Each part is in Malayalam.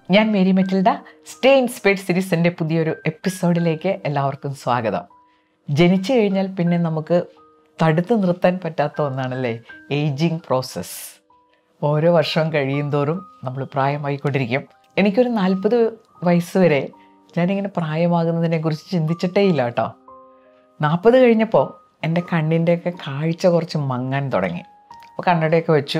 ഞാൻ മേരി മെറ്റിൽഡ സ്റ്റേ ഇൻസ്പയർഡ് സീരീസിൻ്റെ പുതിയൊരു എപ്പിസോഡിലേക്ക് എല്ലാവർക്കും സ്വാഗതം ജനിച്ചു കഴിഞ്ഞാൽ പിന്നെ നമുക്ക് തടുത്തു നിർത്താൻ പറ്റാത്ത ഒന്നാണല്ലേ ഏജിങ് പ്രോസസ്സ് ഓരോ വർഷവും കഴിയും തോറും നമ്മൾ പ്രായമായിക്കൊണ്ടിരിക്കും എനിക്കൊരു നാൽപ്പത് വയസ്സ് വരെ ഞാനിങ്ങനെ പ്രായമാകുന്നതിനെക്കുറിച്ച് ചിന്തിച്ചിട്ടേ ഇല്ല കേട്ടോ നാൽപ്പത് കഴിഞ്ഞപ്പോൾ എൻ്റെ കണ്ണിൻ്റെയൊക്കെ കാഴ്ച കുറച്ച് മങ്ങാൻ തുടങ്ങി അപ്പോൾ കണ്ണടയൊക്കെ വെച്ചു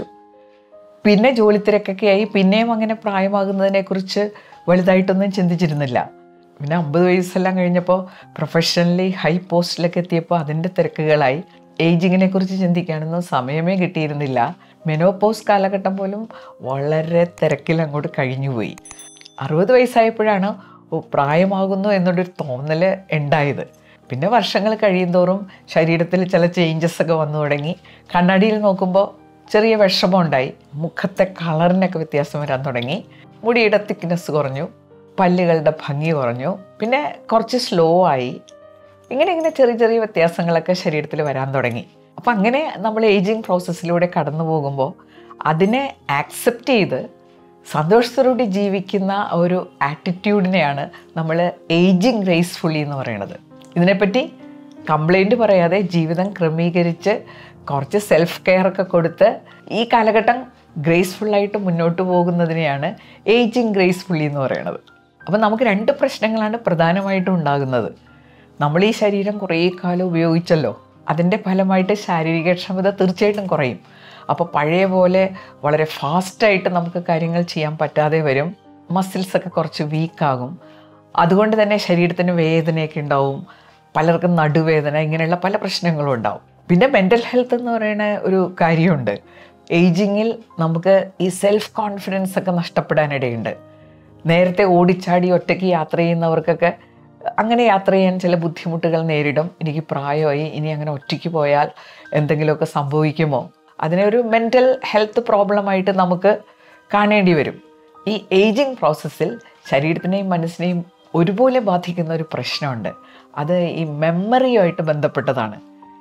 പിന്നെ ജോലി തിരക്കൊക്കെ ആയി പിന്നെയും അങ്ങനെ പ്രായമാകുന്നതിനെക്കുറിച്ച് വലുതായിട്ടൊന്നും ചിന്തിച്ചിരുന്നില്ല പിന്നെ അമ്പത് വയസ്സെല്ലാം കഴിഞ്ഞപ്പോൾ പ്രൊഫഷണലി ഹൈ പോസ്റ്റിലൊക്കെ എത്തിയപ്പോൾ അതിൻ്റെ തിരക്കുകളായി ഏജിങ്ങിനെ കുറിച്ച് ചിന്തിക്കാനൊന്നും സമയമേ കിട്ടിയിരുന്നില്ല മെനോപോസ് കാലഘട്ടം പോലും വളരെ തിരക്കിൽ അങ്ങോട്ട് കഴിഞ്ഞുപോയി അറുപത് വയസ്സായപ്പോഴാണ് ഓ പ്രായമാകുന്നു എന്നുള്ളൊരു തോന്നൽ ഉണ്ടായത് പിന്നെ വർഷങ്ങൾ കഴിയുന്തോറും ശരീരത്തിൽ ചില ചേഞ്ചസ് ഒക്കെ വന്നു തുടങ്ങി കണ്ണാടിയിൽ നോക്കുമ്പോൾ ചെറിയ വിഷമം ഉണ്ടായി മുഖത്തെ കളറിനൊക്കെ വ്യത്യാസം വരാൻ തുടങ്ങി മുടിയുടെ തിക്നെസ് കുറഞ്ഞു പല്ലുകളുടെ ഭംഗി കുറഞ്ഞു പിന്നെ കുറച്ച് സ്ലോ ആയി ഇങ്ങനെ ഇങ്ങനെ ചെറിയ ചെറിയ വ്യത്യാസങ്ങളൊക്കെ ശരീരത്തിൽ വരാൻ തുടങ്ങി അപ്പം അങ്ങനെ നമ്മൾ ഏജിങ് പ്രോസസ്സിലൂടെ കടന്നു പോകുമ്പോൾ അതിനെ ആക്സെപ്റ്റ് ചെയ്ത് സന്തോഷത്തോടുകൂടി ജീവിക്കുന്ന ഒരു ആറ്റിറ്റ്യൂഡിനെയാണ് നമ്മൾ ഏജിങ് ഗ്രേസ്ഫുള്ളി എന്ന് പറയുന്നത് ഇതിനെപ്പറ്റി കംപ്ലൈൻറ്റ് പറയാതെ ജീവിതം ക്രമീകരിച്ച് കുറച്ച് സെൽഫ് കെയർ ഒക്കെ കൊടുത്ത് ഈ കാലഘട്ടം ഗ്രേസ്ഫുള്ളായിട്ട് മുന്നോട്ട് പോകുന്നതിനെയാണ് ഏജിങ് ഗ്രേസ്ഫുള്ളി എന്ന് പറയുന്നത് അപ്പം നമുക്ക് രണ്ട് പ്രശ്നങ്ങളാണ് പ്രധാനമായിട്ടും ഉണ്ടാകുന്നത് നമ്മൾ ഈ ശരീരം കുറേ കാലം ഉപയോഗിച്ചല്ലോ അതിൻ്റെ ഫലമായിട്ട് ശാരീരികക്ഷമത തീർച്ചയായിട്ടും കുറയും അപ്പോൾ പഴയ പോലെ വളരെ ഫാസ്റ്റായിട്ട് നമുക്ക് കാര്യങ്ങൾ ചെയ്യാൻ പറ്റാതെ വരും മസിൽസൊക്കെ കുറച്ച് വീക്കാകും അതുകൊണ്ട് തന്നെ ശരീരത്തിന് വേദനയൊക്കെ ഉണ്ടാവും പലർക്കും നടുവേദന ഇങ്ങനെയുള്ള പല പ്രശ്നങ്ങളും ഉണ്ടാവും പിന്നെ മെൻ്റൽ ഹെൽത്ത് എന്ന് പറയുന്ന ഒരു കാര്യമുണ്ട് ഏജിങ്ങിൽ നമുക്ക് ഈ സെൽഫ് കോൺഫിഡൻസ് ഒക്കെ നഷ്ടപ്പെടാനിടയുണ്ട് നേരത്തെ ഓടിച്ചാടി ഒറ്റയ്ക്ക് യാത്ര ചെയ്യുന്നവർക്കൊക്കെ അങ്ങനെ യാത്ര ചെയ്യാൻ ചില ബുദ്ധിമുട്ടുകൾ നേരിടും എനിക്ക് പ്രായമായി ഇനി അങ്ങനെ ഒറ്റയ്ക്ക് പോയാൽ എന്തെങ്കിലുമൊക്കെ സംഭവിക്കുമോ അതിനെ ഒരു മെൻ്റൽ ഹെൽത്ത് പ്രോബ്ലമായിട്ട് നമുക്ക് കാണേണ്ടി വരും ഈ ഏജിങ് പ്രോസസ്സിൽ ശരീരത്തിനെയും മനസ്സിനെയും ഒരുപോലെ ബാധിക്കുന്ന ഒരു പ്രശ്നമുണ്ട് അത് ഈ മെമ്മറിയുമായിട്ട് ബന്ധപ്പെട്ടതാണ്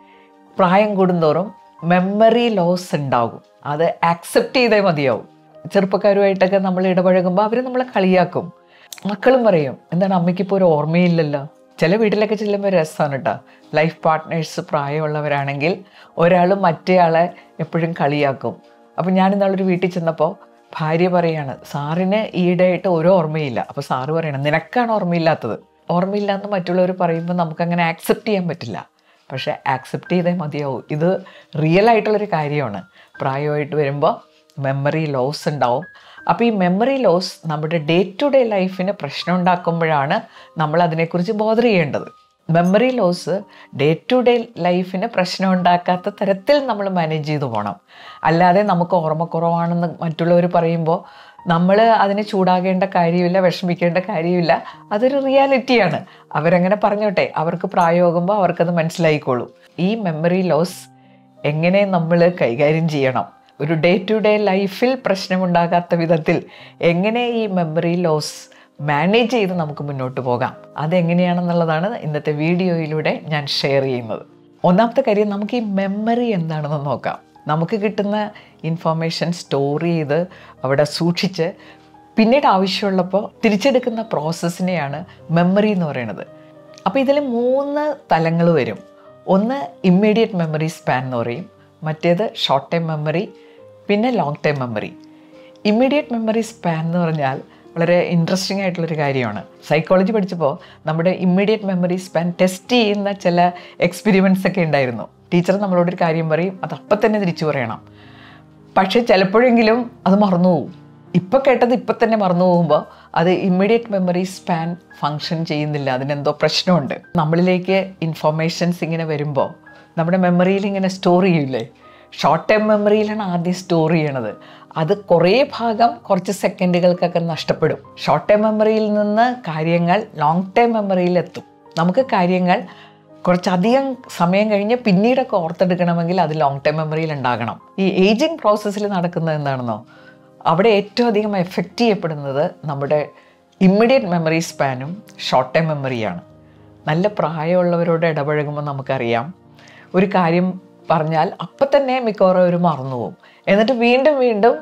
പ്രായം കൂടുന്തോറും മെമ്മറി ലോസ് ഉണ്ടാകും അത് ആക്സെപ്റ്റ് ചെയ്തേ മതിയാവും ചെറുപ്പക്കാരുമായിട്ടൊക്കെ നമ്മൾ ഇടപഴകുമ്പോൾ അവർ നമ്മളെ കളിയാക്കും മക്കളും പറയും എന്താണ് അമ്മയ്ക്ക് ഇപ്പോൾ ഒരു ഓർമ്മയില്ലല്ലോ ചില വീട്ടിലൊക്കെ ചെല്ലുമ്പോൾ രസമാണ് കേട്ടോ ലൈഫ് പാർട്ട്നേഴ്സ് പ്രായമുള്ളവരാണെങ്കിൽ ഒരാൾ മറ്റേയാളെ എപ്പോഴും കളിയാക്കും അപ്പം ഞാൻ ഇന്നാളൊരു വീട്ടിൽ ചെന്നപ്പോൾ ഭാര്യ പറയാണ് സാറിന് ഈയിടെയായിട്ട് ഒരു ഓർമ്മയില്ല അപ്പോൾ സാറ് പറയണം നിനക്കാണ് ഓർമ്മയില്ലാത്തത് ഓർമ്മയില്ല എന്ന് മറ്റുള്ളവർ പറയുമ്പോൾ നമുക്കങ്ങനെ ആക്സെപ്റ്റ് ചെയ്യാൻ പറ്റില്ല പക്ഷേ ആക്സെപ്റ്റ് ചെയ്തേ മതിയാവും ഇത് റിയൽ ആയിട്ടുള്ളൊരു കാര്യമാണ് പ്രായമായിട്ട് വരുമ്പോൾ മെമ്മറി ലോസ് ഉണ്ടാവും അപ്പോൾ ഈ മെമ്മറി ലോസ് നമ്മുടെ ഡേ ടു ഡേ ലൈഫിന് പ്രശ്നം ഉണ്ടാക്കുമ്പോഴാണ് നമ്മൾ അതിനെക്കുറിച്ച് ബോധർ ചെയ്യേണ്ടത് memory loss day to day ലൈഫിന് പ്രശ്നം ഉണ്ടാക്കാത്ത തരത്തിൽ നമ്മൾ മാനേജ് ചെയ്തു പോകണം അല്ലാതെ നമുക്ക് ഓർമ്മക്കുറവാണെന്ന് മറ്റുള്ളവർ പറയുമ്പോൾ നമ്മൾ അതിന് ചൂടാകേണ്ട കാര്യമില്ല വിഷമിക്കേണ്ട കാര്യമില്ല അതൊരു റിയാലിറ്റിയാണ് അവരങ്ങനെ പറഞ്ഞോട്ടെ അവർക്ക് പ്രായമാകുമ്പോൾ അവർക്കത് മനസ്സിലായിക്കോളൂ ഈ മെമ്മറി ലോസ് എങ്ങനെ നമ്മൾ കൈകാര്യം ചെയ്യണം ഒരു ഡേ ടു ഡേ ലൈഫിൽ പ്രശ്നമുണ്ടാകാത്ത വിധത്തിൽ എങ്ങനെ ഈ മെമ്മറി ലോസ് മാനേജ് ചെയ്ത് നമുക്ക് മുന്നോട്ട് പോകാം അതെങ്ങനെയാണെന്നുള്ളതാണ് ഇന്നത്തെ വീഡിയോയിലൂടെ ഞാൻ ഷെയർ ചെയ്യുന്നത് ഒന്നാമത്തെ കാര്യം നമുക്ക് ഈ മെമ്മറി എന്താണെന്ന് നോക്കാം നമുക്ക് കിട്ടുന്ന ഇൻഫർമേഷൻ സ്റ്റോർ ചെയ്ത് അവിടെ സൂക്ഷിച്ച് പിന്നീട് ആവശ്യമുള്ളപ്പോൾ തിരിച്ചെടുക്കുന്ന പ്രോസസ്സിനെയാണ് മെമ്മറി എന്ന് പറയുന്നത് അപ്പോൾ ഇതിൽ മൂന്ന് തലങ്ങൾ വരും ഒന്ന് ഇമ്മീഡിയറ്റ് മെമ്മറി സ്പാൻ എന്ന് പറയും മറ്റേത് ഷോർട്ട് ടൈം മെമ്മറി പിന്നെ long time memory immediate memory span എന്ന് പറഞ്ഞാൽ വളരെ ഇൻട്രസ്റ്റിംഗ് ആയിട്ടുള്ളൊരു കാര്യമാണ് സൈക്കോളജി പഠിച്ചപ്പോൾ നമ്മുടെ ഇമ്മീഡിയറ്റ് മെമ്മറി സ്പാൻ ടെസ്റ്റ് ചെയ്യുന്ന ചില എക്സ്പെരിമെൻറ്റ്സ് ഒക്കെ ഉണ്ടായിരുന്നു ടീച്ചർ നമ്മളോടൊരു കാര്യം പറയും അത് അപ്പം തന്നെ തിരിച്ചു പറയണം പക്ഷേ ചിലപ്പോഴെങ്കിലും അത് മറന്നു പോകും ഇപ്പം കേട്ടത് ഇപ്പം തന്നെ മറന്നു പോകുമ്പോൾ അത് ഇമ്മീഡിയറ്റ് മെമ്മറി സ്പാൻ ഫങ്ഷൻ ചെയ്യുന്നില്ല അതിനെന്തോ പ്രശ്നമുണ്ട് നമ്മളിലേക്ക് ഇൻഫർമേഷൻസ് ഇങ്ങനെ വരുമ്പോൾ നമ്മുടെ മെമ്മറിയിൽ ഇങ്ങനെ സ്റ്റോർ ചെയ്യില്ലേ ഷോർട്ട് ടൈം മെമ്മറിയിലാണ് ആദ്യം സ്റ്റോർ ചെയ്യണത് അത് കുറേ ഭാഗം കുറച്ച് സെക്കൻഡുകൾക്കൊക്കെ നഷ്ടപ്പെടും ഷോർട്ട് ടൈം മെമ്മറിയിൽ നിന്ന് കാര്യങ്ങൾ ലോങ് ടൈം മെമ്മറിയിൽ എത്തും നമുക്ക് കാര്യങ്ങൾ കുറച്ചധികം സമയം കഴിഞ്ഞ് പിന്നീടൊക്കെ ഓർത്തെടുക്കണമെങ്കിൽ അത് ലോങ് ടൈം മെമ്മറിയിൽ ഉണ്ടാകണം ഈ ഏജിങ് പ്രോസസ്സിൽ നടക്കുന്നത് എന്താണെന്നോ അവിടെ ഏറ്റവും അധികം എഫക്റ്റ് ചെയ്യപ്പെടുന്നത് നമ്മുടെ ഇമ്മീഡിയറ്റ് മെമ്മറി സ്പാനും ഷോർട്ട് ടൈം മെമ്മറിയാണ് നല്ല പ്രായമുള്ളവരോട് ഇടപഴകുമ്പോൾ നമുക്കറിയാം ഒരു കാര്യം പറഞ്ഞാൽ അപ്പം തന്നെ മിക്കവാറും അവർ മറന്നു പോകും എന്നിട്ട് വീണ്ടും വീണ്ടും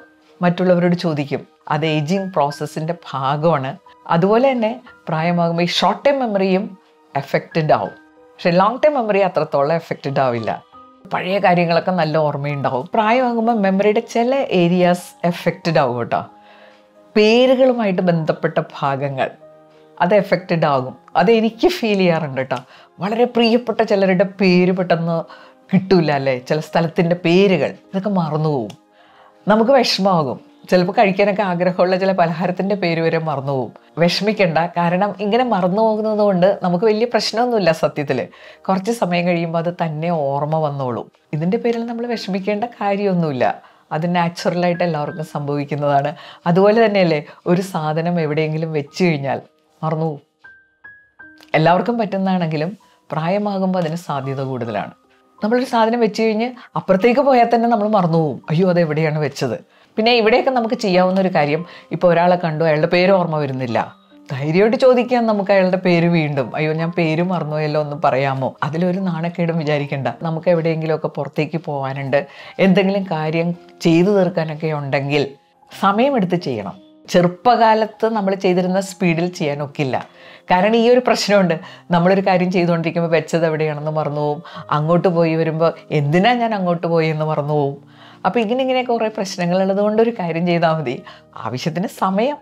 മറ്റുള്ളവരോട് ചോദിക്കും അത് ഏജിങ് പ്രോസസ്സിൻ്റെ ഭാഗമാണ് അതുപോലെ തന്നെ പ്രായമാകുമ്പോൾ ഈ ഷോർട്ട് ടൈം മെമ്മറിയും എഫക്റ്റഡ് ആവും പക്ഷെ ലോങ് ടൈം മെമ്മറി അത്രത്തോളം എഫക്റ്റഡ് ആവില്ല പഴയ കാര്യങ്ങളൊക്കെ നല്ല ഓർമ്മയുണ്ടാവും പ്രായമാകുമ്പോൾ മെമ്മറിയുടെ ചില ഏരിയാസ് എഫക്റ്റഡ് ആവും കേട്ടോ പേരുകളുമായിട്ട് ബന്ധപ്പെട്ട ഭാഗങ്ങൾ അത് എഫക്റ്റഡ് ആകും അത് എനിക്ക് ഫീൽ ചെയ്യാറുണ്ട് കേട്ടോ വളരെ പ്രിയപ്പെട്ട ചിലരുടെ പേര് പെട്ടെന്ന് കിട്ടൂല അല്ലേ ചില സ്ഥലത്തിൻ്റെ പേരുകൾ ഇതൊക്കെ മറന്നുപോകും നമുക്ക് വിഷമമാകും ചിലപ്പോൾ കഴിക്കാനൊക്കെ ആഗ്രഹമുള്ള ചില പലഹാരത്തിൻ്റെ പേര് വരെ മറന്നുപോകും വിഷമിക്കണ്ട കാരണം ഇങ്ങനെ മറന്നു പോകുന്നത് കൊണ്ട് നമുക്ക് വലിയ പ്രശ്നമൊന്നുമില്ല സത്യത്തിൽ കുറച്ച് സമയം കഴിയുമ്പോൾ അത് തന്നെ ഓർമ്മ വന്നോളും ഇതിൻ്റെ പേരിൽ നമ്മൾ വിഷമിക്കേണ്ട കാര്യമൊന്നുമില്ല അത് നാച്ചുറലായിട്ട് എല്ലാവർക്കും സംഭവിക്കുന്നതാണ് അതുപോലെ തന്നെയല്ലേ ഒരു സാധനം എവിടെയെങ്കിലും വെച്ച് കഴിഞ്ഞാൽ മറന്നു പോകും എല്ലാവർക്കും പറ്റുന്നതാണെങ്കിലും പ്രായമാകുമ്പോൾ അതിന് സാധ്യത കൂടുതലാണ് നമ്മളൊരു സാധനം വെച്ച് കഴിഞ്ഞ് അപ്പുറത്തേക്ക് പോയാൽ തന്നെ നമ്മൾ മറന്നു പോകും അയ്യോ അത് എവിടെയാണ് വെച്ചത് പിന്നെ ഇവിടെയൊക്കെ നമുക്ക് ചെയ്യാവുന്ന ഒരു കാര്യം ഇപ്പോൾ ഒരാളെ കണ്ടു അയാളുടെ പേര് ഓർമ്മ വരുന്നില്ല ധൈര്യമായിട്ട് ചോദിക്കാൻ നമുക്ക് അയാളുടെ പേര് വീണ്ടും അയ്യോ ഞാൻ പേര് മറന്നുപോയല്ലോ ഒന്ന് പറയാമോ അതിലൊരു നാണക്കേടും വിചാരിക്കണ്ട നമുക്ക് എവിടെയെങ്കിലുമൊക്കെ പുറത്തേക്ക് പോകാനുണ്ട് എന്തെങ്കിലും കാര്യം ചെയ്തു തീർക്കാനൊക്കെ ഉണ്ടെങ്കിൽ സമയമെടുത്ത് ചെയ്യണം ചെറുപ്പകാലത്ത് നമ്മൾ ചെയ്തിരുന്ന സ്പീഡിൽ ചെയ്യാനൊക്കില്ല കാരണം ഈ ഒരു പ്രശ്നമുണ്ട് നമ്മളൊരു കാര്യം ചെയ്തുകൊണ്ടിരിക്കുമ്പോൾ വെച്ചത് എവിടെയാണെന്ന് മറന്നു പോവും അങ്ങോട്ട് പോയി വരുമ്പോൾ എന്തിനാ ഞാൻ അങ്ങോട്ട് പോയി എന്ന് മറന്നു പോവും അപ്പോൾ ഇങ്ങനെ ഇങ്ങനെ കുറേ പ്രശ്നങ്ങളുള്ളത് കൊണ്ട് ഒരു കാര്യം ചെയ്താൽ മതി ആവശ്യത്തിന് സമയം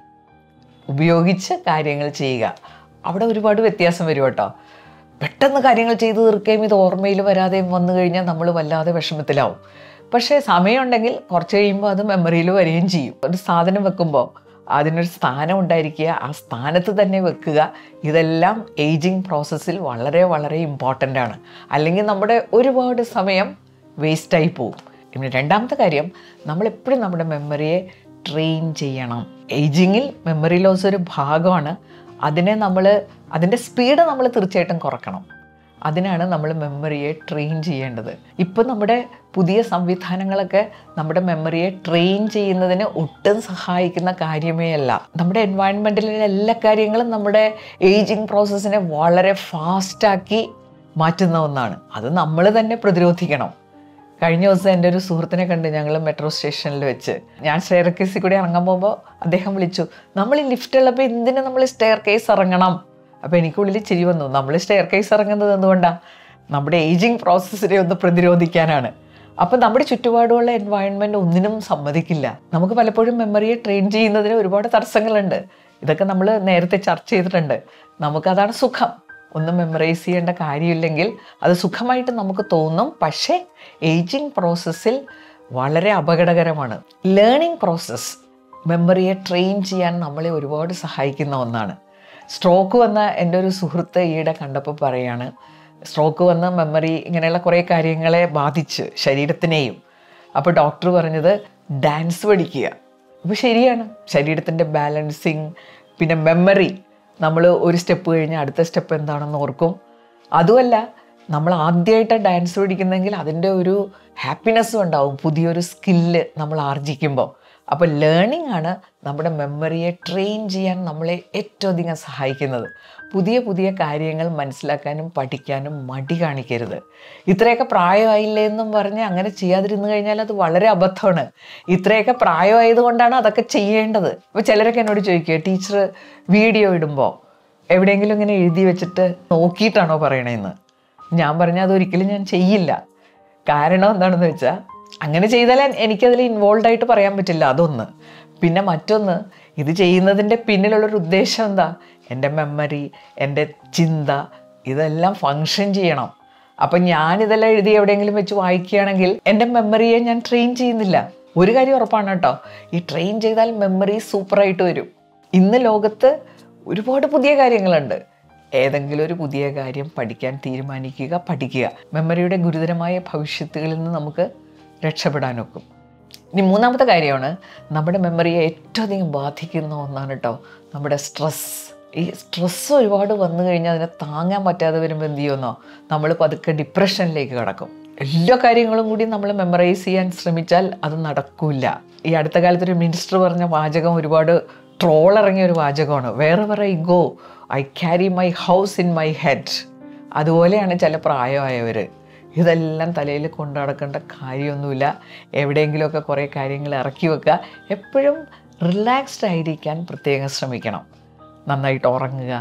ഉപയോഗിച്ച് കാര്യങ്ങൾ ചെയ്യുക അവിടെ ഒരുപാട് വ്യത്യാസം വരും കേട്ടോ പെട്ടെന്ന് കാര്യങ്ങൾ ചെയ്തു തീർക്കുകയും ഇത് ഓർമ്മയിൽ വരാതെയും വന്നു കഴിഞ്ഞാൽ നമ്മൾ വല്ലാതെ വിഷമത്തിലാവും പക്ഷേ സമയമുണ്ടെങ്കിൽ കുറച്ച് കഴിയുമ്പോൾ അത് മെമ്മറിയിൽ വരികയും ചെയ്യും ഒരു സാധനം വെക്കുമ്പോൾ അതിനൊരു സ്ഥാനം ഉണ്ടായിരിക്കുക ആ സ്ഥാനത്ത് തന്നെ വെക്കുക ഇതെല്ലാം ഏജിങ് പ്രോസസ്സിൽ വളരെ വളരെ ഇമ്പോർട്ടൻ്റ് ആണ് അല്ലെങ്കിൽ നമ്മുടെ ഒരുപാട് സമയം വേസ്റ്റായി പോകും പിന്നെ രണ്ടാമത്തെ കാര്യം നമ്മളെപ്പോഴും നമ്മുടെ മെമ്മറിയെ ട്രെയിൻ ചെയ്യണം ഏജിങ്ങിൽ മെമ്മറി ലോസ് ഒരു ഭാഗമാണ് അതിനെ നമ്മൾ അതിൻ്റെ സ്പീഡ് നമ്മൾ തീർച്ചയായിട്ടും കുറക്കണം അതിനാണ് നമ്മൾ മെമ്മറിയെ ട്രെയിൻ ചെയ്യേണ്ടത് ഇപ്പം നമ്മുടെ പുതിയ സംവിധാനങ്ങളൊക്കെ നമ്മുടെ മെമ്മറിയെ ട്രെയിൻ ചെയ്യുന്നതിന് ഒട്ടും സഹായിക്കുന്ന കാര്യമേ അല്ല നമ്മുടെ എൻവയൺമെൻറ്റിലെ എല്ലാ കാര്യങ്ങളും നമ്മുടെ ഏജിങ് പ്രോസസ്സിനെ വളരെ ഫാസ്റ്റാക്കി മാറ്റുന്ന ഒന്നാണ് അത് നമ്മൾ തന്നെ പ്രതിരോധിക്കണം കഴിഞ്ഞ ദിവസം എൻ്റെ ഒരു സുഹൃത്തിനെ കണ്ട് ഞങ്ങൾ മെട്രോ സ്റ്റേഷനിൽ വെച്ച് ഞാൻ സ്റ്റെയർ കേസിൽ കൂടി ഇറങ്ങാൻ പോകുമ്പോൾ അദ്ദേഹം വിളിച്ചു നമ്മൾ ഈ ലിഫ്റ്റ് ഉള്ളപ്പോൾ എന്തിനു നമ്മൾ സ്റ്റെയർ കേസ് ഇറങ്ങണം അപ്പോൾ എനിക്കുള്ളിൽ ചിരി വന്നു നമ്മൾ സ്റ്റെയർ കേസ് ഇറങ്ങുന്നത് എന്തുകൊണ്ടാണ് നമ്മുടെ ഏജിങ് പ്രോസസ്സിനെ ഒന്ന് പ്രതിരോധിക്കാനാണ് അപ്പം നമ്മുടെ ചുറ്റുപാടുമുള്ള എൻവയൺമെൻറ്റ് ഒന്നിനും സമ്മതിക്കില്ല നമുക്ക് പലപ്പോഴും മെമ്മറിയെ ട്രെയിൻ ചെയ്യുന്നതിന് ഒരുപാട് തടസ്സങ്ങളുണ്ട് ഇതൊക്കെ നമ്മൾ നേരത്തെ ചർച്ച ചെയ്തിട്ടുണ്ട് നമുക്കതാണ് സുഖം ഒന്നും മെമ്മറൈസ് ചെയ്യേണ്ട കാര്യമില്ലെങ്കിൽ അത് സുഖമായിട്ട് നമുക്ക് തോന്നും പക്ഷേ ഏജിങ് പ്രോസസ്സിൽ വളരെ അപകടകരമാണ് ലേണിംഗ് പ്രോസസ്സ് മെമ്മറിയെ ട്രെയിൻ ചെയ്യാൻ നമ്മളെ ഒരുപാട് സഹായിക്കുന്ന ഒന്നാണ് സ്ട്രോക്ക് വന്ന എൻ്റെ ഒരു സുഹൃത്ത് ഈയിടെ കണ്ടപ്പോൾ പറയാണ് സ്ട്രോക്ക് വന്ന മെമ്മറി ഇങ്ങനെയുള്ള കുറേ കാര്യങ്ങളെ ബാധിച്ച് ശരീരത്തിനെയും അപ്പോൾ ഡോക്ടർ പറഞ്ഞത് ഡാൻസ് പഠിക്കുക അപ്പോൾ ശരിയാണ് ശരീരത്തിൻ്റെ ബാലൻസിങ് പിന്നെ മെമ്മറി നമ്മൾ ഒരു സ്റ്റെപ്പ് കഴിഞ്ഞ് അടുത്ത സ്റ്റെപ്പ് എന്താണെന്ന് ഓർക്കും അതുമല്ല നമ്മൾ ആദ്യമായിട്ട് ഡാൻസ് പഠിക്കുന്നെങ്കിൽ അതിൻ്റെ ഒരു ഹാപ്പിനെസ്സും ഉണ്ടാവും പുതിയൊരു സ്കില്ല് നമ്മൾ ആർജിക്കുമ്പോൾ അപ്പോൾ ലേണിംഗ് ആണ് നമ്മുടെ മെമ്മറിയെ ട്രെയിൻ ചെയ്യാൻ നമ്മളെ ഏറ്റവും അധികം സഹായിക്കുന്നത് പുതിയ പുതിയ കാര്യങ്ങൾ മനസ്സിലാക്കാനും പഠിക്കാനും മടി കാണിക്കരുത് ഇത്രയൊക്കെ പ്രായമായില്ലേ എന്നും പറഞ്ഞ് അങ്ങനെ ചെയ്യാതിരുന്നു കഴിഞ്ഞാൽ അത് വളരെ അബദ്ധമാണ് ഇത്രയൊക്കെ പ്രായമായതുകൊണ്ടാണ് അതൊക്കെ ചെയ്യേണ്ടത് അപ്പോൾ ചിലരൊക്കെ എന്നോട് ചോദിക്കുക ടീച്ചർ വീഡിയോ ഇടുമ്പോൾ എവിടെയെങ്കിലും ഇങ്ങനെ എഴുതി വെച്ചിട്ട് നോക്കിയിട്ടാണോ പറയണതെന്ന് ഞാൻ പറഞ്ഞാൽ അതൊരിക്കലും ഞാൻ ചെയ്യില്ല കാരണം എന്താണെന്ന് വെച്ചാൽ അങ്ങനെ ചെയ്താൽ എനിക്കതിൽ ഇൻവോൾവ് ആയിട്ട് പറയാൻ പറ്റില്ല അതൊന്ന് പിന്നെ മറ്റൊന്ന് ഇത് ചെയ്യുന്നതിൻ്റെ പിന്നിലുള്ളൊരു ഉദ്ദേശം എന്താ എൻ്റെ മെമ്മറി എൻ്റെ ചിന്ത ഇതെല്ലാം ഫങ്ഷൻ ചെയ്യണം അപ്പം ഞാനിതെല്ലാം എഴുതി എവിടെയെങ്കിലും വെച്ച് വായിക്കുകയാണെങ്കിൽ എൻ്റെ മെമ്മറിയെ ഞാൻ ട്രെയിൻ ചെയ്യുന്നില്ല ഒരു കാര്യം ഉറപ്പാണ് കേട്ടോ ഈ ട്രെയിൻ ചെയ്താൽ മെമ്മറി സൂപ്പറായിട്ട് വരും ഇന്ന് ലോകത്ത് ഒരുപാട് പുതിയ കാര്യങ്ങളുണ്ട് ഏതെങ്കിലും ഒരു പുതിയ കാര്യം പഠിക്കാൻ തീരുമാനിക്കുക പഠിക്കുക മെമ്മറിയുടെ ഗുരുതരമായ ഭവിഷ്യത്തുകളിൽ നിന്ന് നമുക്ക് രക്ഷപ്പെടാനൊക്കും ഇനി മൂന്നാമത്തെ കാര്യമാണ് നമ്മുടെ മെമ്മറിയെ ഏറ്റവും അധികം ബാധിക്കുന്ന ഒന്നാണ് കേട്ടോ നമ്മുടെ സ്ട്രെസ് ഈ സ്ട്രെസ് ഒരുപാട് വന്നു കഴിഞ്ഞാൽ അതിനെ താങ്ങാൻ പറ്റാതെ വരുമ്പോൾ എന്ത് ചെയ്യുമെന്നോ നമ്മൾ പതുക്കെ ഡിപ്രഷനിലേക്ക് കിടക്കും എല്ലാ കാര്യങ്ങളും കൂടി നമ്മൾ മെമ്മറൈസ് ചെയ്യാൻ ശ്രമിച്ചാൽ അത് നടക്കില്ല ഈ അടുത്ത കാലത്ത് ഒരു മിനിസ്റ്റർ പറഞ്ഞ വാചകം ഒരുപാട് ട്രോൾ ഇറങ്ങിയ ഒരു വാചകമാണ് വേറെ വേറെ I go I carry my house in my head അതുപോലെയാണ് ചില പ്രായമായവർ ഇതെല്ലാം തലയിൽ കൊണ്ടു നടക്കേണ്ട കാര്യമൊന്നുമില്ല എവിടെയെങ്കിലുമൊക്കെ കുറേ കാര്യങ്ങൾ ഇറക്കി വെക്കുക എപ്പോഴും റിലാക്സ്ഡ് ആയിരിക്കാൻ പ്രത്യേകം ശ്രമിക്കണം നന്നായിട്ട് ഉറങ്ങുക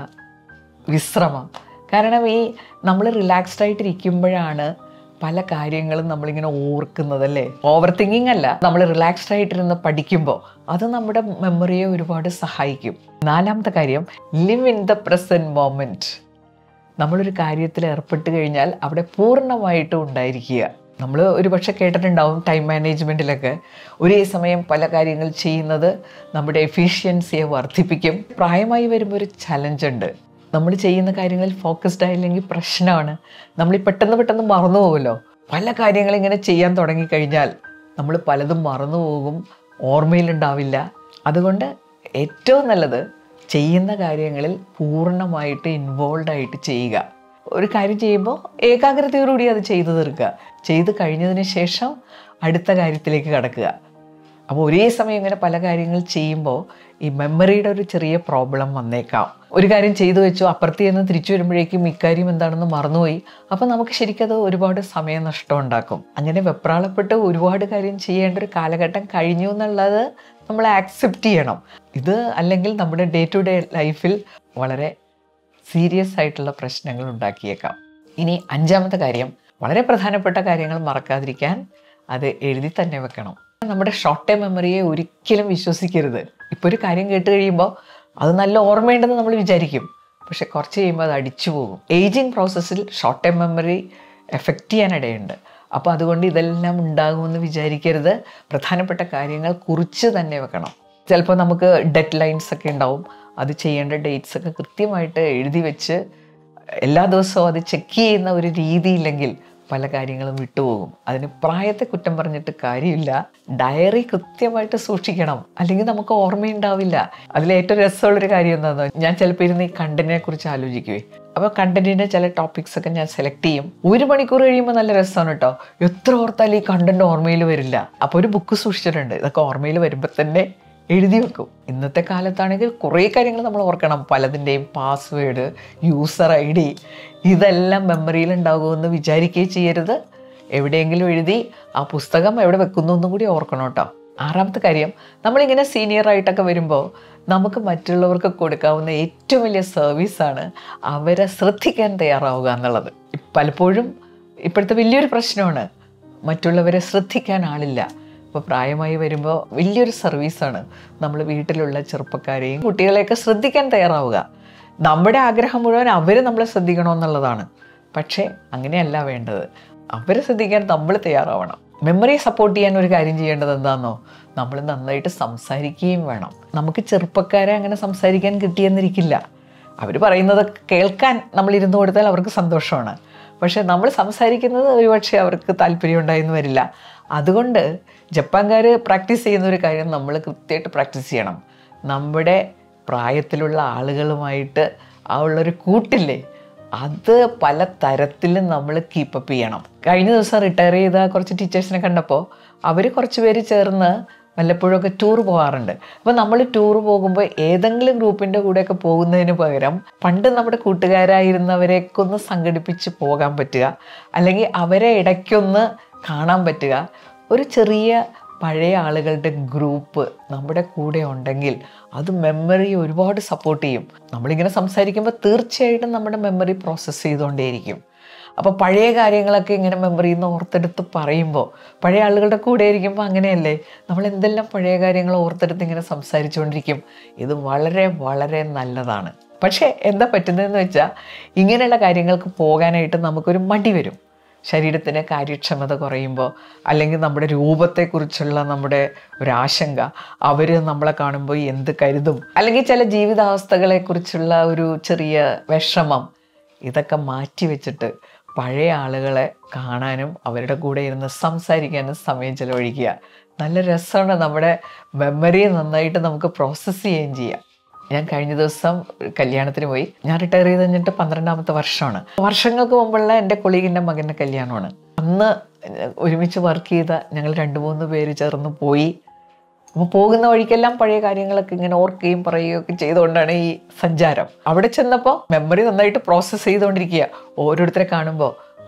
വിശ്രമം കാരണം ഈ നമ്മൾ റിലാക്സ്ഡ് ആയിട്ടിരിക്കുമ്പോഴാണ് പല കാര്യങ്ങളും നമ്മളിങ്ങനെ ഓർക്കുന്നത് അല്ലേ ഓവർ തിങ്കിങ് അല്ല നമ്മൾ റിലാക്സ്ഡ് ആയിട്ടിരുന്ന് പഠിക്കുമ്പോൾ അത് നമ്മുടെ മെമ്മറിയെ ഒരുപാട് സഹായിക്കും നാലാമത്തെ കാര്യം live in the present moment നമ്മളൊരു കാര്യത്തിൽ ഏർപ്പെട്ട് കഴിഞ്ഞാൽ അവിടെ പൂർണ്ണമായിട്ടും ഉണ്ടായിരിക്കുക നമ്മൾ ഒരുപക്ഷെ കേട്ടിട്ടുണ്ടാവും ടൈം മാനേജ്മെൻറ്റിലൊക്കെ ഒരേ സമയം പല കാര്യങ്ങൾ ചെയ്യുന്നത് നമ്മുടെ എഫിഷ്യൻസിയെ വർദ്ധിപ്പിക്കും പ്രായമായി വരുമ്പോൾ ഒരു ചലഞ്ച് ഉണ്ട് നമ്മൾ ചെയ്യുന്ന കാര്യങ്ങളിൽ ഫോക്കസ്ഡ് ആയില്ലെങ്കിൽ പ്രശ്നമാണ് നമ്മൾ ഈ പെട്ടെന്ന് പെട്ടെന്ന് മറന്നു പോകുമല്ലോ പല കാര്യങ്ങളും ഇങ്ങനെ ചെയ്യാൻ തുടങ്ങിക്കഴിഞ്ഞാൽ നമ്മൾ പലതും മറന്നു പോകും ഓർമ്മയിലുണ്ടാവില്ല അതുകൊണ്ട് ഏറ്റവും നല്ലത് ചെയ്യുന്ന കാര്യങ്ങളിൽ പൂർണ്ണമായിട്ട് ഇൻവോൾവ് ആയിട്ട് ചെയ്യുക ഒരു കാര്യം ചെയ്യുമ്പോൾ ഏകാഗ്രതയോടുകൂടി അത് ചെയ്തു തീർക്കുക ചെയ്ത് കഴിഞ്ഞതിന് ശേഷം അടുത്ത കാര്യത്തിലേക്ക് കടക്കുക അപ്പോൾ ഒരേ സമയം ഇങ്ങനെ പല കാര്യങ്ങൾ ചെയ്യുമ്പോൾ ഈ മെമ്മറിയുടെ ഒരു ചെറിയ പ്രോബ്ലം വന്നേക്കാം ഒരു കാര്യം ചെയ്തു വെച്ചു അപ്പുറത്ത് നിന്ന് തിരിച്ചു വരുമ്പോഴേക്കും ഇക്കാര്യം എന്താണെന്ന് മറന്നുപോയി അപ്പോൾ നമുക്ക് ശരിക്കും അത് ഒരുപാട് സമയനഷ്ടം ഉണ്ടാക്കും അങ്ങനെ വെപ്രാളപ്പെട്ട് ഒരുപാട് കാര്യം ചെയ്യേണ്ട ഒരു കാലഘട്ടം കഴിഞ്ഞു എന്നുള്ളത് നമ്മൾ ആക്സെപ്റ്റ് ചെയ്യണം ഇത് അല്ലെങ്കിൽ നമ്മുടെ ഡേ ടു ഡേ ലൈഫിൽ വളരെ സീരിയസ് ആയിട്ടുള്ള പ്രശ്നങ്ങൾ ഉണ്ടാക്കിയേക്കാം ഇനി അഞ്ചാമത്തെ കാര്യം വളരെ പ്രധാനപ്പെട്ട കാര്യങ്ങൾ മറക്കാതിരിക്കാൻ അത് എഴുതി തന്നെ വെക്കണം നമ്മുടെ ഷോർട്ട് ടൈം മെമ്മറിയെ ഒരിക്കലും വിശ്വസിക്കരുത് ഇപ്പോൾ ഒരു കാര്യം കേട്ട് കഴിയുമ്പോൾ അത് നല്ല ഓർമ്മയുണ്ടെന്ന് നമ്മൾ വിചാരിക്കും പക്ഷെ കുറച്ച് കഴിയുമ്പോൾ അത് അടിച്ചു പോകും ഏജിങ് പ്രോസസ്സിൽ ഷോർട്ട് ടൈം മെമ്മറി എഫക്റ്റ് ചെയ്യാനിടയുണ്ട് അപ്പോൾ അതുകൊണ്ട് ഇതെല്ലാം ഉണ്ടാകുമെന്ന് വിചാരിക്കരുത് പ്രധാനപ്പെട്ട കാര്യങ്ങൾ കുറിച്ച് തന്നെ വെക്കണം ചിലപ്പോൾ നമുക്ക് ഡെഡ് ലൈൻസ് ഒക്കെ ഉണ്ടാവും അത് ചെയ്യേണ്ട ഡേറ്റ്സ് ഒക്കെ കൃത്യമായിട്ട് എഴുതി വെച്ച് എല്ലാ ദിവസവും അത് ചെക്ക് ചെയ്യുന്ന ഒരു രീതിയില്ലെങ്കിൽ പല കാര്യങ്ങളും വിട്ടുപോകും അതിന് പ്രായത്തെ കുറ്റം പറഞ്ഞിട്ട് കാര്യമില്ല ഡയറി കൃത്യമായിട്ട് സൂക്ഷിക്കണം അല്ലെങ്കിൽ നമുക്ക് ഓർമ്മയുണ്ടാവില്ല അതിൽ ഏറ്റവും രസമുള്ളൊരു കാര്യം എന്താണെന്ന് ഞാൻ ചിലപ്പോൾ ഇരുന്ന് ഈ കണ്ടന്റിനെ കുറിച്ച് ആലോചിക്കുവേ അപ്പോൾ കണ്ടന്റിൻ്റെ ചില ടോപ്പിക്സ് ഒക്കെ ഞാൻ സെലക്ട് ചെയ്യും ഒരു മണിക്കൂർ കഴിയുമ്പോൾ നല്ല രസമാണ് കേട്ടോ എത്ര ഓർത്താലും ഈ കണ്ടന്റ് ഓർമ്മയിൽ വരില്ല അപ്പോൾ ഒരു ബുക്ക് സൂക്ഷിച്ചിട്ടുണ്ട് ഇതൊക്കെ ഓർമ്മയിൽ വരുമ്പോൾ തന്നെ എഴുതി വെക്കും ഇന്നത്തെ കാലത്താണെങ്കിൽ കുറേ കാര്യങ്ങൾ നമ്മൾ ഓർക്കണം പലതിൻ്റെയും പാസ്വേഡ് യൂസർ ഐ ഡി ഇതെല്ലാം മെമ്മറിയിൽ ഉണ്ടാകുമെന്ന് വിചാരിക്കുകയും ചെയ്യരുത് എവിടെയെങ്കിലും എഴുതി ആ പുസ്തകം എവിടെ വെക്കുന്നു എന്നും കൂടി ഓർക്കണം കേട്ടോ ആറാമത്തെ കാര്യം നമ്മളിങ്ങനെ സീനിയർ ആയിട്ടൊക്കെ വരുമ്പോൾ നമുക്ക് മറ്റുള്ളവർക്ക് കൊടുക്കാവുന്ന ഏറ്റവും വലിയ സർവീസാണ് അവരെ ശ്രദ്ധിക്കാൻ തയ്യാറാവുക എന്നുള്ളത് പലപ്പോഴും ഇപ്പോഴത്തെ വലിയൊരു പ്രശ്നമാണ് മറ്റുള്ളവരെ ശ്രദ്ധിക്കാൻ ആളില്ല ഇപ്പോൾ പ്രായമായി വരുമ്പോൾ വലിയൊരു സർവീസാണ് നമ്മൾ വീട്ടിലുള്ള ചെറുപ്പക്കാരെയും കുട്ടികളെയൊക്കെ ശ്രദ്ധിക്കാൻ തയ്യാറാവുക നമ്മുടെ ആഗ്രഹം മുഴുവൻ അവർ നമ്മളെ ശ്രദ്ധിക്കണമെന്നുള്ളതാണ് പക്ഷേ അങ്ങനെയല്ല വേണ്ടത് അവരെ ശ്രദ്ധിക്കാൻ നമ്മൾ തയ്യാറാവണം മെമ്മറിയെ സപ്പോർട്ട് ചെയ്യാൻ ഒരു കാര്യം ചെയ്യേണ്ടത് എന്താണെന്നോ നമ്മൾ നന്നായിട്ട് സംസാരിക്കുകയും വേണം നമുക്ക് ചെറുപ്പക്കാരെ അങ്ങനെ സംസാരിക്കാൻ കിട്ടിയെന്നിരിക്കില്ല അവർ പറയുന്നത് കേൾക്കാൻ നമ്മൾ ഇരുന്ന് കൊടുത്താൽ അവർക്ക് സന്തോഷമാണ് പക്ഷേ നമ്മൾ സംസാരിക്കുന്നത് ഒരുപക്ഷെ അവർക്ക് താല്പര്യം ഉണ്ടായെന്ന് വരില്ല അതുകൊണ്ട് ജപ്പാൻകാർ പ്രാക്ടീസ് ചെയ്യുന്ന ഒരു കാര്യം നമ്മൾ കൃത്യമായിട്ട് പ്രാക്ടീസ് ചെയ്യണം നമ്മുടെ പ്രായത്തിലുള്ള ആളുകളുമായിട്ട് ആ ഉള്ളൊരു കൂട്ടില്ലേ അത് പല തരത്തിലും നമ്മൾ കീപ്പപ്പ് ചെയ്യണം കഴിഞ്ഞ ദിവസം റിട്ടയർ ചെയ്ത കുറച്ച് ടീച്ചേഴ്സിനെ കണ്ടപ്പോൾ അവർ കുറച്ച് പേര് ചേർന്ന് വല്ലപ്പോഴൊക്കെ ടൂർ പോകാറുണ്ട് അപ്പോൾ നമ്മൾ ടൂർ പോകുമ്പോൾ ഏതെങ്കിലും ഗ്രൂപ്പിൻ്റെ കൂടെയൊക്കെ പോകുന്നതിന് പകരം പണ്ട് നമ്മുടെ കൂട്ടുകാരായിരുന്നവരെയൊക്കെ ഒന്ന് സംഘടിപ്പിച്ച് പോകാൻ പറ്റുക അല്ലെങ്കിൽ അവരെ ഇടയ്ക്കൊന്ന് കാണാൻ പറ്റുക ഒരു ചെറിയ പഴയ ആളുകളുടെ ഗ്രൂപ്പ് നമ്മുടെ കൂടെ ഉണ്ടെങ്കിൽ അത് മെമ്മറി ഒരുപാട് സപ്പോർട്ട് ചെയ്യും നമ്മളിങ്ങനെ സംസാരിക്കുമ്പോൾ തീർച്ചയായിട്ടും നമ്മുടെ മെമ്മറി പ്രോസസ്സ് ചെയ്തുകൊണ്ടേയിരിക്കും അപ്പോൾ പഴയ കാര്യങ്ങളൊക്കെ ഇങ്ങനെ മെമ്മറിയിൽ നിന്ന് ഓർത്തെടുത്ത് പറയുമ്പോൾ പഴയ ആളുകളുടെ കൂടെ ഇരിക്കുമ്പോൾ അങ്ങനെയല്ലേ നമ്മൾ എന്തെല്ലാം പഴയ കാര്യങ്ങൾ ഓർത്തെടുത്ത് ഇങ്ങനെ സംസാരിച്ചുകൊണ്ടിരിക്കും ഇത് വളരെ വളരെ നല്ലതാണ് പക്ഷേ എന്താ പറ്റുന്നതെന്ന് വെച്ചാൽ ഇങ്ങനെയുള്ള കാര്യങ്ങൾക്ക് പോകാനായിട്ട് നമുക്കൊരു മടി വരും ശരീരത്തിന് കാര്യക്ഷമത കുറയുമ്പോൾ അല്ലെങ്കിൽ നമ്മുടെ രൂപത്തെക്കുറിച്ചുള്ള നമ്മുടെ ഒരു ആശങ്ക അവർ നമ്മളെ കാണുമ്പോൾ എന്ത് കരുതും അല്ലെങ്കിൽ ചില ജീവിതാവസ്ഥകളെക്കുറിച്ചുള്ള ഒരു ചെറിയ വിഷമം ഇതൊക്കെ മാറ്റി വെച്ചിട്ട് പഴയ ആളുകളെ കാണാനും അവരുടെ കൂടെ ഇരുന്ന് സംസാരിക്കാനും സമയം ചിലവഴിക്കുക നല്ല രസമാണ് നമ്മുടെ മെമ്മറി നന്നായിട്ട് നമുക്ക് പ്രോസസ്സ് ചെയ്യുകയും ചെയ്യാം ഞാൻ കഴിഞ്ഞ ദിവസം കല്യാണത്തിന് പോയി ഞാൻ റിട്ടയർ ചെയ്ത് കഴിഞ്ഞിട്ട് പന്ത്രണ്ടാമത്തെ വർഷമാണ് വർഷങ്ങൾക്ക് മുമ്പുള്ള എൻ്റെ കൊളീഗിൻ്റെ മകൻ്റെ കല്യാണമാണ് അന്ന് ഒരുമിച്ച് വർക്ക് ചെയ്ത ഞങ്ങൾ രണ്ട് മൂന്ന് പേര് ചേർന്ന് പോയി അപ്പോൾ പോകുന്ന വഴിക്കെല്ലാം പഴയ കാര്യങ്ങളൊക്കെ ഇങ്ങനെ ഓർക്കുകയും പറയുകയും ഒക്കെ ചെയ്തുകൊണ്ടാണ് ഈ സഞ്ചാരം അവിടെ ചെന്നപ്പോൾ മെമ്മറി നന്നായിട്ട് പ്രോസസ്സ് ചെയ്തുകൊണ്ടിരിക്കുക ഓരോരുത്തരെ കാണുമ്പോൾ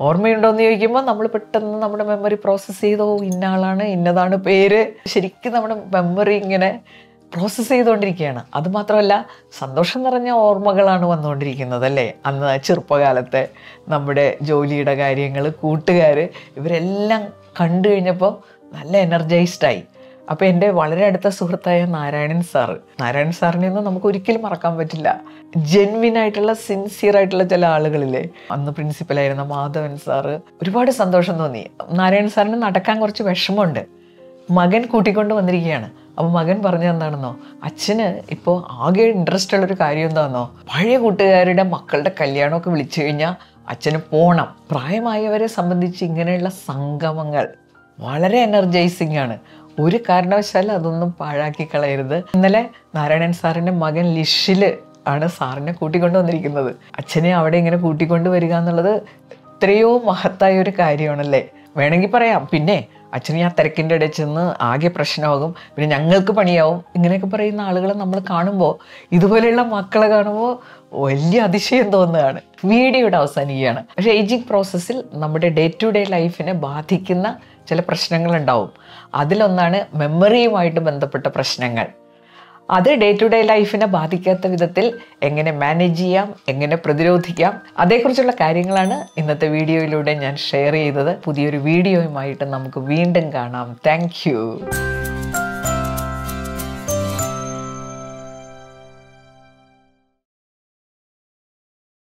ഓർമ്മയുണ്ടോ എന്ന് ചോദിക്കുമ്പോൾ നമ്മൾ പെട്ടെന്ന് നമ്മുടെ മെമ്മറി പ്രോസസ്സ് ചെയ്തോ ഇന്ന ആളാണ് ഇന്നതാണ് പേര് ശരിക്കും നമ്മുടെ മെമ്മറി ഇങ്ങനെ പ്രോസസ്സ് ചെയ്തുകൊണ്ടിരിക്കുകയാണ് അതുമാത്രമല്ല സന്തോഷം നിറഞ്ഞ ഓർമ്മകളാണ് വന്നുകൊണ്ടിരിക്കുന്നത് അല്ലേ അന്ന് ചെറുപ്പകാലത്തെ നമ്മുടെ ജോലിയുടെ കാര്യങ്ങൾ കൂട്ടുകാർ ഇവരെല്ലാം കണ്ടു കഴിഞ്ഞപ്പോൾ നല്ല എനർജൈസ്ഡായി അപ്പോൾ എൻ്റെ വളരെ അടുത്ത സുഹൃത്തായ നാരായണൻ സാറ് നാരായണൻ സാറിനെ ഒന്നും നമുക്ക് ഒരിക്കലും മറക്കാൻ പറ്റില്ല ജെൻവിൻ ആയിട്ടുള്ള സിൻസിയർ ആയിട്ടുള്ള ചില ആളുകളില്ലേ അന്ന് പ്രിൻസിപ്പലായിരുന്ന മാധവൻ സാറ് ഒരുപാട് സന്തോഷം തോന്നി നാരായണൻ സാറിന് നടക്കാൻ കുറച്ച് വിഷമമുണ്ട് മകൻ കൂട്ടിക്കൊണ്ട് വന്നിരിക്കുകയാണ് അപ്പോൾ മകൻ പറഞ്ഞത് എന്താണെന്നോ അച്ഛന് ഇപ്പോൾ ആകെ ഇൻട്രസ്റ്റ് ഉള്ളൊരു കാര്യം എന്താണെന്നോ പഴയ കൂട്ടുകാരുടെ മക്കളുടെ കല്യാണമൊക്കെ വിളിച്ചു കഴിഞ്ഞാൽ അച്ഛന് പോണം പ്രായമായവരെ സംബന്ധിച്ച് ഇങ്ങനെയുള്ള സംഗമങ്ങൾ വളരെ എനർജൈസിങ് ആണ് ഒരു കാരണവശാലും അതൊന്നും പാഴാക്കി കളയരുത് ഇന്നലെ നാരായണൻ സാറിൻ്റെ മകൻ ലിഷില് ആണ് സാറിനെ കൂട്ടിക്കൊണ്ട് വന്നിരിക്കുന്നത് അച്ഛനെ അവിടെ ഇങ്ങനെ കൂട്ടിക്കൊണ്ട് വരിക എന്നുള്ളത് എത്രയോ മഹത്തായ ഒരു കാര്യമാണല്ലേ വേണമെങ്കിൽ പറയാം പിന്നെ അച്ഛന് ആ തിരക്കിൻ്റെ ഇടയിൽ ചെന്ന് ആകെ പ്രശ്നമാകും പിന്നെ ഞങ്ങൾക്ക് പണിയാവും ഇങ്ങനെയൊക്കെ പറയുന്ന ആളുകളെ നമ്മൾ കാണുമ്പോൾ ഇതുപോലെയുള്ള മക്കളെ കാണുമ്പോൾ വലിയ അതിശയം തോന്നുകയാണ് വീഡിയോയുടെ അവസാനിക്കുകയാണ് പക്ഷേ ഏജിങ് പ്രോസസ്സിൽ നമ്മുടെ ഡേ ടു ഡേ ലൈഫിനെ ബാധിക്കുന്ന ചില പ്രശ്നങ്ങളുണ്ടാവും അതിലൊന്നാണ് മെമ്മറിയുമായിട്ട് ബന്ധപ്പെട്ട പ്രശ്നങ്ങൾ അത് ഡേ ടു ഡേ ലൈഫിനെ ബാധിക്കാത്ത വിധത്തിൽ എങ്ങനെ മാനേജ് ചെയ്യാം എങ്ങനെ പ്രതിരോധിക്കാം അതേക്കുറിച്ചുള്ള കാര്യങ്ങളാണ് ഇന്നത്തെ വീഡിയോയിലൂടെ ഞാൻ ഷെയർ ചെയ്തത് പുതിയൊരു വീഡിയോയുമായിട്ട് നമുക്ക് വീണ്ടും കാണാം താങ്ക്